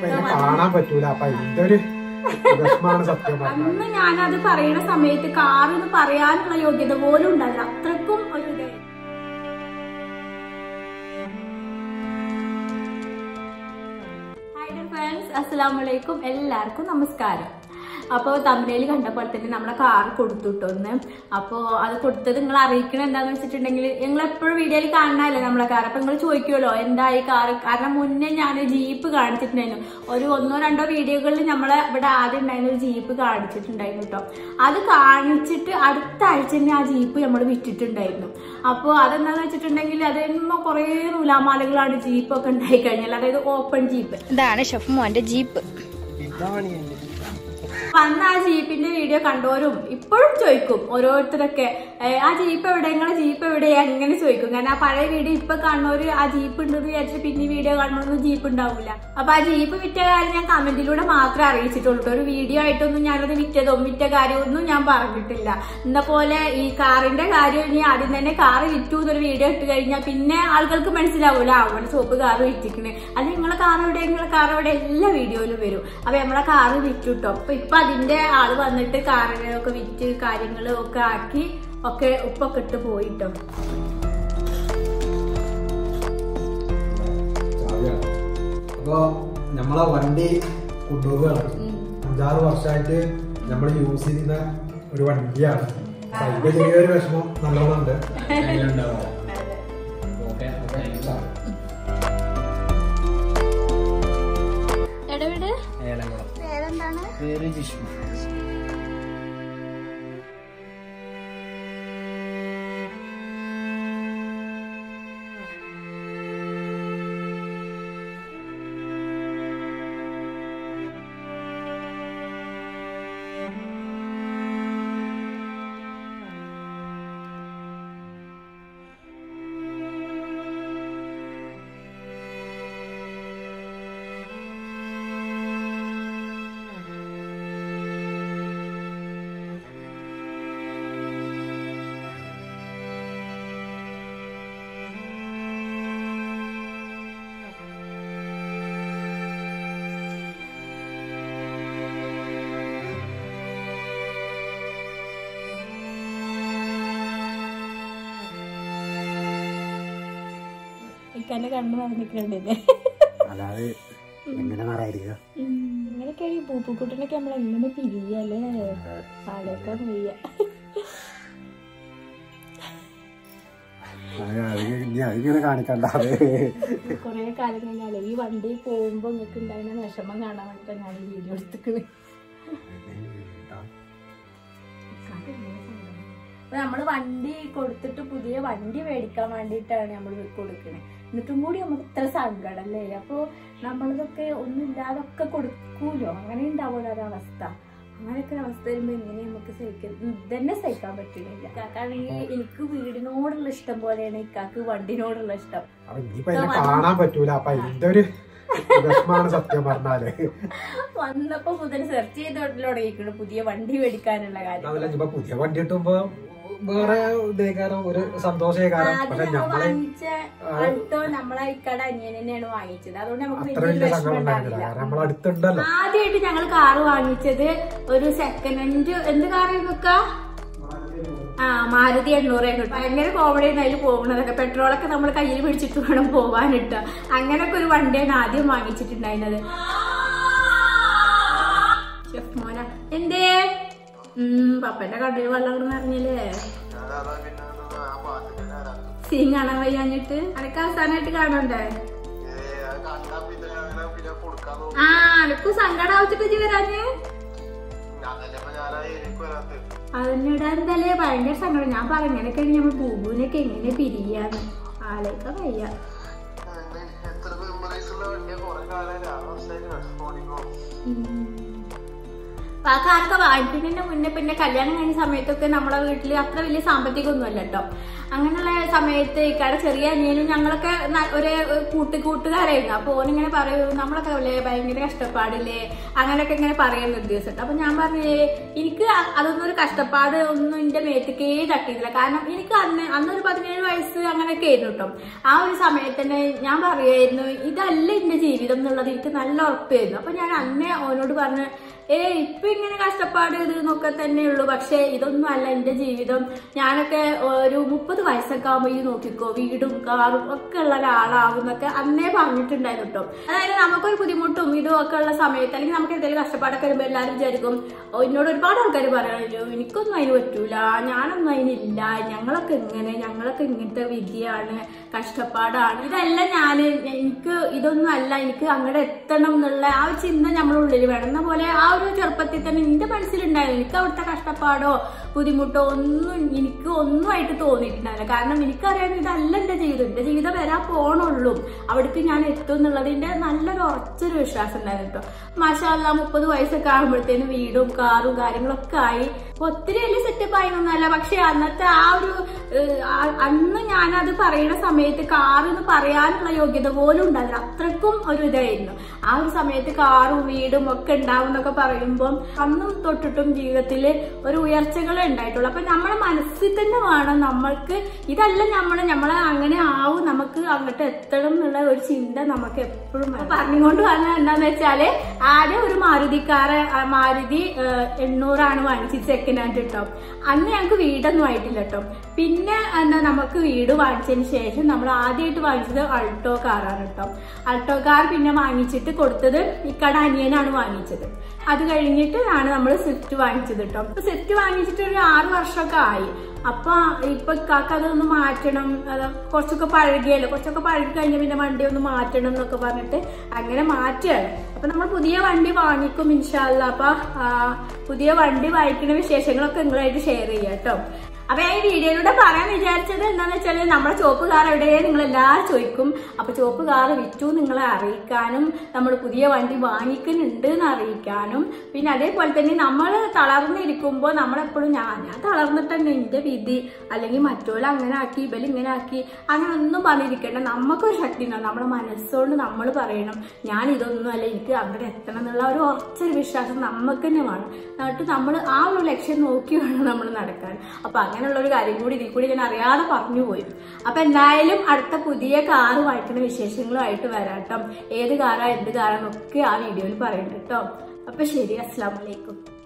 ഇപ്പൊ എന്നെ കാണാൻ പറ്റൂല അപ്പൊ അതിന്റെ ഒരു വിഷമാണ് സത്യം പറഞ്ഞാൽ അന്ന് ഞാനത് പറയുന്ന സമയത്ത് കാർ എന്ന് പറയാനുള്ള യോഗ്യത പോലും ഉണ്ടായില്ല അത്രക്കും ഒരു ഇതായിരുന്നു. ഹായ് ഫ്രണ്ട്സ് അസ്സലാമു അലൈക്കും എല്ലാവർക്കും നമസ്കാരം അപ്പോൾ തമിഴിൽ കണ്ടപ്പോൾ തന്നെ നമ്മളെ കാർ കൊടുത്തുട്ടോ ഒന്ന് അപ്പോൾ അത് കൊടുത്തത് നിങ്ങൾ അറിയിക്കണം എന്താന്ന് വെച്ചിട്ടുണ്ടെങ്കിൽ നിങ്ങൾ എപ്പോഴും വീഡിയോയിൽ കാണാനല്ലേ നമ്മളെ കാർ അപ്പോൾ നിങ്ങൾ ചോദിക്കുമല്ലോ എന്തായി കാർ കാരണം മുന്നേ ഞാൻ ജീപ്പ് കാണിച്ചിട്ടുണ്ടായിരുന്നു ഒരു ഒന്നോ രണ്ടോ വീഡിയോകളിൽ നമ്മളെ ഇവിടെ ആദ്യം ഉണ്ടായിരുന്ന ഒരു ജീപ്പ് കാണിച്ചിട്ടുണ്ടായിരുന്നു കേട്ടോ അത് കാണിച്ചിട്ട് അടുത്ത ആഴ്ച തന്നെ ആ ജീപ്പ് നമ്മൾ വിറ്റിട്ടുണ്ടായിരുന്നു അപ്പോൾ അതെന്താന്ന് വെച്ചിട്ടുണ്ടെങ്കിൽ അതിന് കുറേ നൂലാമാലകളാണ് ജീപ്പൊക്കെ ഉണ്ടായി കഴിഞ്ഞാൽ അതായത് ഓപ്പൺ ജീപ്പ് ഇതാണ് ഷെഫ് മോന്റെ ജീപ്പ് അന്ന് ആ ജീപ്പിന്റെ വീഡിയോ കണ്ടോരും ഇപ്പോഴും ചോദിക്കും ഓരോരുത്തരൊക്കെ "ഏ, ആ ജീപ്പ് എവിടെ നിങ്ങളെ ജീപ്പ് എവിടെയാ അങ്ങനെ ചോദിക്കും കാരണം ആ പഴയ വീഡിയോ ഇപ്പൊ കാണുന്നവര് ആ ജീപ്പ് ഉണ്ടെന്ന് വിചാരിച്ചിട്ട് പിന്നെ വീഡിയോ കാണുന്നൊന്നും ജീപ്പ് ഉണ്ടാവില്ല അപ്പൊ ആ ജീപ്പ് വിറ്റ കാര്യം ഞാൻ കമന്റിലൂടെ മാത്രമേ അറിയിച്ചിട്ടുള്ളൂ ട്ടോ. ഒരു വീഡിയോ ആയിട്ടൊന്നും ഞാനത് വിറ്റതോ വിറ്റ കാര്യമൊന്നും ഞാൻ പറഞ്ഞിട്ടില്ല എന്ന പോലെ ഈ കാറിന്റെ കാര്യം ഇനി ആദ്യം തന്നെ കാറ് വിറ്റു എന്നൊരു വീഡിയോ ഇട്ട് കഴിഞ്ഞാൽ പിന്നെ ആളുകൾക്ക് മനസ്സിലാവൂല അവളെ സോപ്പ് കാറ് വിറ്റിക്കണേ അത് നിങ്ങളെ കാർ എവിടെ നിങ്ങളെ കാർ എവിടെ എല്ലാ വീഡിയോയിലും വരും അപ്പൊ നമ്മളെ കാറ് വിറ്റുട്ടോ അപ്പൊ ഇപ്പൊ അതിന്റെ ആള് വന്നിട്ട് കാറിനൊക്കെ വിറ്റ് കാര്യങ്ങളും ഒക്കെ ആക്കി ഒക്കെ ഉപ്പൊക്കെ ഇട്ട് പോയിട്ടോ ചാവിയാണ് അപ്പൊ നമ്മളെ വണ്ടി കൊണ്ടുപോവുകയാണ് അഞ്ചാറ് വർഷമായിട്ട് നമ്മൾ യൂസ് ചെയ്യുന്ന ഒരു വണ്ടിയാണ് അപ്പൊ അതിന്റെ ചെറിയൊരു വിഷമം നല്ലോണം ഉണ്ട് എടവിട് ഏലംകുളം പേരെന്താണ് പേര് ജിഷ്ണു ഇക്കാന്റെ കണ്ണു പറഞ്ഞിട്ടുണ്ടല്ലേ അല്ലാതെ എങ്ങനെ മാറായിരിക്കുക ഇങ്ങനെയൊക്കെ ഈ പൂപ്പുക്കുട്ടനൊക്കെ നമ്മൾ എങ്ങനെ പിരിയല്ലേ ആളേക്കാൻ വയ്യ ഇനി അതിങ്ങനെ കാണിക്കണ്ട കൊറേ കാലം കഴിഞ്ഞാലേ ഈ വണ്ടി പോകുമ്പോ നിങ്ങൾക്ക് ഉണ്ടായിരുന്ന വിഷമം കാണാൻ വേണ്ടിട്ടാ ഞാൻ ഈ വീഡിയോ എടുത്തിക്കണ് അപ്പൊ നമ്മള് വണ്ടി കൊടുത്തിട്ട് പുതിയ വണ്ടി മേടിക്കാൻ വേണ്ടിയിട്ടാണ് നമ്മൾ കൊടുക്കണേ എന്നിട്ടും കൂടി നമുക്ക് ഇത്ര സങ്കടല്ലേ അപ്പൊ നമ്മളിതൊക്കെ ഒന്നും ഇല്ലാതൊക്കെ കൊടുക്കൂലോ അങ്ങനെ ഉണ്ടാവുമല്ലോ ഒരവസ്ഥ അങ്ങനെയൊക്കെ ഒരു അവസ്ഥ വരുമ്പോ എങ്ങനെ നമുക്ക് സഹിക്കാൻ ഇതന്നെ സഹിക്കാൻ പറ്റുന്നില്ല ഇക്കാക്കാണെങ്കിൽ എനിക്ക് വീടിനോടുള്ള ഇഷ്ടം പോലെയാണ് ഇക്കാക്ക് വണ്ടിനോടുള്ള ഇഷ്ടം അപ്പൊ ഇനിയിപ്പൊ എന്നെ കാണാൻ പറ്റൂല അപ്പൊ അതിന്റെ ഒരു വിഷമാണ് സത്യം പറഞ്ഞാല് വന്നപ്പോ മുതൽ സെർച്ച് ചെയ്ത് തുടങ്ങിയിരിക്കുന്നു പുതിയ വണ്ടി മേടിക്കാനുള്ള കാര്യം അതല്ല ഇനിയിപ്പൊ പുതിയ വണ്ടി കിട്ടുമ്പോ വേറെ ഇതേക്കാരം ഒരു സന്തോഷേക്കാരം പക്ഷെ ആദ്യം നമ്മൾ നമ്മളെ വാങ്ങിച്ച ആൾട്ടോ നമ്മളെ ഇക്കടെ അനിയൻ തന്നെയാണ് വാങ്ങിച്ചത് അതുകൊണ്ട് നമുക്ക് അത്ര വലിയ വലിയ വിഷമം സങ്കടം ഉണ്ടായിരുന്നില്ല ഉണ്ടാവില്ല കാരണം നമ്മളെ അടുത്തുണ്ടല്ലോ ആദ്യമായിട്ട് ഞങ്ങൾ കാറ് വാങ്ങിച്ചത് ഒരു സെക്കൻഡ് ഹാൻഡ് എന്ത് കാറ് നോക്ക ആ മാരുതി എണ്ണൂറ് എണ്ണൂറ് ഭയങ്കര കോമഡി അതിൽ പോകുന്നതൊക്കെ പെട്രോളൊക്കെ നമ്മൾ കയ്യിൽ പിടിച്ചിട്ട് വേണം പോവാനിട്ട് അങ്ങനൊക്കെ ഒരു വണ്ടിയാണ് ആദ്യം വാങ്ങിച്ചിട്ടുണ്ടായിരുന്നത് ഷെഫ് മോന എന്തേ ഉം പപ്പന്റെ കടയിൽ വെള്ളം കൂടെ നിറഞ്ഞില്ലേ സീൻ കാണാൻ വയ്യാഞ്ഞിട്ട് അനക്ക് അവസാനമായിട്ട് കാണണ്ടേ ആ അനക്ക് സങ്കടം ആവച്ചിട്ട് ഇജ്ജ് വരാഞ്ഞ് അതിനിടെ എന്തായാലേ ഭയങ്കര സങ്കടം ഞാൻ പറഞ്ഞൊക്കെ നമ്മൾ ബൂബുവിനൊക്കെ എങ്ങനെ പിരിയാന്ന് ആളേക്ക വയ്യ ഉം. അപ്പൊ ആ കാറൊക്കെ വാങ്ങിക്കുന്നതിന്റെ മുന്നേ പിന്നെ കല്യാണം കഴിഞ്ഞ സമയത്തൊക്കെ നമ്മളെ വീട്ടിൽ അത്ര വലിയ സാമ്പത്തികമൊന്നും അല്ല കേട്ടോ അങ്ങനെയുള്ള സമയത്ത് ഇക്കാടെ ചെറിയ അനിയനും ഞങ്ങളൊക്കെ ന- ഒരേ കൂട്ട് കൂട്ടുകാരായിരുന്നു അപ്പൊ ഓനിങ്ങനെ പറയൂ നമ്മളൊക്കെ അല്ലേ ഭയങ്കര കഷ്ടപ്പാടില്ലേ അങ്ങനെയൊക്കെ ഇങ്ങനെ പറയുന്ന ഒരു ദിവസം അപ്പൊ ഞാൻ പറഞ്ഞു "ഏയ്, എനിക്ക് അ- അതൊന്നും ഒരു കഷ്ടപ്പാട് ഒന്നും എന്റെ മേത്തേക്കേ തട്ടിയില്ല കാരണം എനിക്ക് അന്ന് അന്നൊരു പതിനേഴ് വയസ്സ് അങ്ങനെയൊക്കെ ആയിരുന്നു കേട്ടോ ആ ഒരു സമയത്ത് തന്നെ ഞാൻ പറയായിരുന്നു ഇതല്ല എന്റെ ജീവിതം എന്നുള്ളത് എനിക്ക് നല്ല ഉറപ്പായിരുന്നു അപ്പൊ ഞാൻ അന്നേ ഓനോട് പറഞ്ഞു ഏ ഇപ്പൊ ഇങ്ങനെ കഷ്ടപ്പാട് ഇത് എന്നൊക്കെ തന്നെ ഉള്ളൂ പക്ഷെ ഇതൊന്നും അല്ല എന്റെ ജീവിതം ഞാനൊക്കെ ഒരു മുപ്പത് വയസ്സൊക്കെ ആകുമ്പോ ഇത് നോക്കിക്കോ വീടും കാറും ഒക്കെ ഉള്ള ഒരാളാവും എന്നൊക്കെ അന്നേ പറഞ്ഞിട്ടുണ്ടായിരുന്നു കേട്ടോ അതായത് നമുക്കൊരു ബുദ്ധിമുട്ടും ഇതും ഒക്കെ ഉള്ള സമയത്ത് അല്ലെങ്കിൽ നമുക്ക് എന്തെങ്കിലും കഷ്ടപ്പാടൊക്കെ വരുമ്പോൾ എല്ലാവരും വിചാരിക്കും "ഓ, എന്നോട് ഒരുപാട് ആൾക്കാർ പറയാനല്ലോ എനിക്കൊന്നും അതിന് പറ്റൂല ഞാനൊന്നും അതിനില്ല ഞങ്ങളൊക്കെ ഇങ്ങനെ ഞങ്ങളൊക്കെ ഇങ്ങനത്തെ വിധിയാണ് കഷ്ടപ്പാടാണ് ഇതല്ല ഞാൻ എനിക്ക് ഇതൊന്നും അല്ല എനിക്ക് അങ്ങോട്ട് എത്തണം എന്നുള്ള ആ ഒരു ചിന്ത നമ്മുടെ ഉള്ളിൽ വേണം എന്ന പോലെ ആ ഒരു ചെറുപ്പത്തിൽ തന്നെ എന്റെ മനസ്സിലുണ്ടായിരുന്നു എനിക്ക് അവിടുത്തെ കഷ്ടപ്പാടോ ബുദ്ധിമുട്ടോ ഒന്നും എനിക്ക് ഒന്നുമായിട്ട് തോന്നിയിട്ടുണ്ടായില്ല കാരണം എനിക്കറിയാം ഇതല്ല എന്റെ ജീവിതം എന്റെ ജീവിതം വരാൻ പോണുള്ളൂ അവിടേക്ക് ഞാൻ എത്തും എന്നുള്ളതിന്റെ നല്ലൊരു ഉറച്ചൊരു വിശ്വാസം ഉണ്ടായിരുന്നു കേട്ടോ മാഷാല്ല മുപ്പത് വയസ്സൊക്കെ ആകുമ്പോഴത്തേനും വീടും കാറും കാര്യങ്ങളൊക്കെ ആയി അപ്പൊ ഒത്തിരി വലിയ സെറ്റപ്പ് ആയിരുന്നല്ല പക്ഷെ അന്നത്തെ ആ ഒരു ഏഹ്, ആ- അന്ന് ഞാനത് പറയുന്ന സമയത്ത് കാർ എന്ന് പറയാനുള്ള യോഗ്യത പോലും ഉണ്ടാവില്ല അത്രക്കും ഒരു ഇതായിരുന്നു ആ ഒരു സമയത്ത് കാറും വീടും ഒക്കെ ഉണ്ടാവും എന്നൊക്കെ പറയുമ്പോൾ അന്നും തൊട്ടിട്ടും ജീവിതത്തിൽ ഒരു ഉയർച്ചകളെ ഉണ്ടായിട്ടുള്ളൂ അപ്പൊ നമ്മുടെ മനസ്സിൽ തന്നെ വേണം നമ്മൾക്ക് ഇതല്ല നമ്മള് നമ്മളെ അങ്ങനെ ആവും നമുക്ക് അങ്ങോട്ട് എത്തണം എന്നുള്ള ഒരു ചിന്ത നമുക്ക് എപ്പോഴും പറഞ്ഞുകൊണ്ട് വന്ന എന്താന്ന് വെച്ചാല് ആദ്യം ഒരു മാരുതിക്കാറ് ആ മാരുതി ഏഹ്, എണ്ണൂറാണ് വാങ്ങിച്ചത് സെക്കൻഡ് ഹാൻഡ് കേട്ടോ അന്ന് ഞങ്ങൾക്ക് വീടൊന്നും ആയിട്ടില്ല കേട്ടോ പിന്നെ എന്താ നമുക്ക് വീട് വാങ്ങിച്ചതിന് ശേഷം നമ്മൾ ആദ്യമായിട്ട് വാങ്ങിച്ചത് അൾട്ടോ കാറാണ് കേട്ടോ അൾട്ടോ കാർ പിന്നെ വാങ്ങിച്ചിട്ട് കൊടുത്തത് ഇക്കട അനിയനാണ് വാങ്ങിച്ചത് അത് കഴിഞ്ഞിട്ട് ആണ് നമ്മൾ സ്വിഫ്റ്റ് വാങ്ങിച്ചത് കേട്ടോ അപ്പൊ സ്വിഫ്റ്റ് വാങ്ങിച്ചിട്ട് ഒരു ആറ് വർഷമൊക്കെ ആയി അപ്പൊ ഇപ്പൊ ഇക്കാക്ക് അതൊന്ന് മാറ്റണം അത് കുറച്ചൊക്കെ പഴകിയല്ലോ കുറച്ചൊക്കെ പഴകി കഴിഞ്ഞ പിന്നെ വണ്ടി ഒന്ന് മാറ്റണം എന്നൊക്കെ പറഞ്ഞിട്ട് അങ്ങനെ മാറ്റുകയാണ് അപ്പൊ നമ്മൾ പുതിയ വണ്ടി വാങ്ങിക്കും ഇൻഷാല്ല അപ്പൊ ആ, പുതിയ വണ്ടി വാങ്ങിക്കുന്ന വിശേഷങ്ങളൊക്കെ നിങ്ങളായിട്ട് ഷെയർ ചെയ്യാം കേട്ടോ അപ്പൊ ഞാൻ ഈ വീഡിയോയിലൂടെ പറയാൻ വിചാരിച്ചത് എന്താന്ന് വെച്ചാല് നമ്മുടെ ചോപ്പ് കാർ എവിടെയേ നിങ്ങൾ എല്ലാവരും ചോദിക്കും അപ്പൊ ചോപ്പ് കാർ വിറ്റു നിങ്ങളെ അറിയിക്കാനും നമ്മൾ പുതിയ വണ്ടി വാങ്ങിക്കുന്നുണ്ട് എന്ന് അറിയിക്കാനും പിന്നെ അതേപോലെ തന്നെ നമ്മൾ തളർന്നിരിക്കുമ്പോൾ നമ്മളെപ്പോഴും ഞാൻ ഞാൻ തളർന്നിട്ട് തന്നെ എന്റെ വിധി അല്ലെങ്കിൽ മറ്റോല അങ്ങനെ ആക്കി ഇവല് ഇങ്ങനെ ആക്കി അങ്ങനെ ഒന്നും പറഞ്ഞിരിക്കേണ്ട നമുക്കൊരു ശക്തി ഉണ്ടാവും നമ്മുടെ മനസ്സുകൊണ്ട് നമ്മൾ പറയണം ഞാൻ ഇതൊന്നും അല്ല എനിക്ക് അവിടെ എത്തണം എന്നുള്ള ഒരു ഉറച്ചൊരു വിശ്വാസം നമുക്ക് തന്നെ വേണം എന്നിട്ട് നമ്മൾ ആ ഒരു ലക്ഷ്യം നോക്കി വേണം നമ്മൾ നടക്കാൻ അപ്പൊ അങ്ങനെയുള്ള ഒരു കാര്യം കൂടി ഇതിൽ കൂടി ഞാൻ അറിയാതെ പറഞ്ഞു പോയി അപ്പൊ എന്തായാലും അടുത്ത പുതിയ കാറ് വായിക്കുന്ന വിശേഷങ്ങളുമായിട്ട് വരാട്ടോ ഏത് കാറാ എന്ത് കാറാന്നൊക്കെ ആ വീഡിയോയിൽ പറയുന്നുണ്ട് കേട്ടോ അപ്പൊ ശരി അസ്സാം വലൈക്കും